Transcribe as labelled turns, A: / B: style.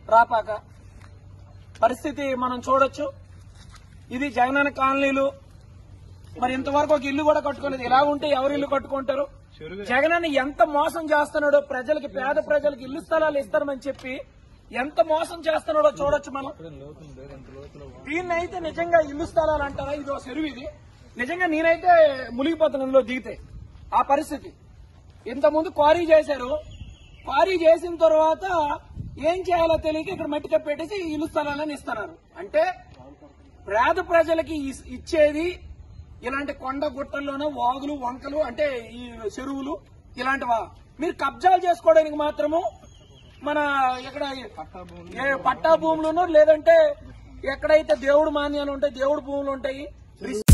A: రాపాక పరిస్థితి మనం చూడొచ్చు ఇది జగనన్న కాలనీలు మరి ఇంతవరకు ఒక ఇల్లు కూడా కట్టుకోలేదు ఇలా ఉంటే ఎవరు ఇల్లు కట్టుకుంటారు జగనన్న ఎంత మోసం చేస్తున్నాడో ప్రజలకి పేద ప్రజలకి ఇల్లు స్థలాలు ఇస్తారని చెప్పి ఎంత మోసం చేస్తున్నాడో చూడొచ్చు మనం దీన్ని అయితే నిజంగా ఇల్లు స్థలాలు అంటారా ఇది ఒక చెరువు ఇది నిజంగా నేనైతే మునిగిపోతాను ఇందులో దిగితే ఆ పరిస్థితి ఇంతకుముందు క్వారీ చేశారు క్వారీ చేసిన తర్వాత ఏం చేయాలో తెలియక ఇక్కడ మట్టి కప్పెట్టేసి ఇల్లు స్థలాలని ఇస్తున్నారు అంటే పేద ప్రజలకి ఇస్- ఇచ్చేది ఇలాంటి కొండ గుట్టల్లోనే వాగులు వంకలు అంటే ఈ చెరువులు ఇలాంటివా మీరు కబ్జాలు చేసుకోవడానికి మాత్రము మన ఇక్కడ ఏ పట్టా భూములను లేదంటే ఎక్కడైతే దేవుడు మాన్యాలు ఉంటాయి దేవుడు భూములు ఉంటాయి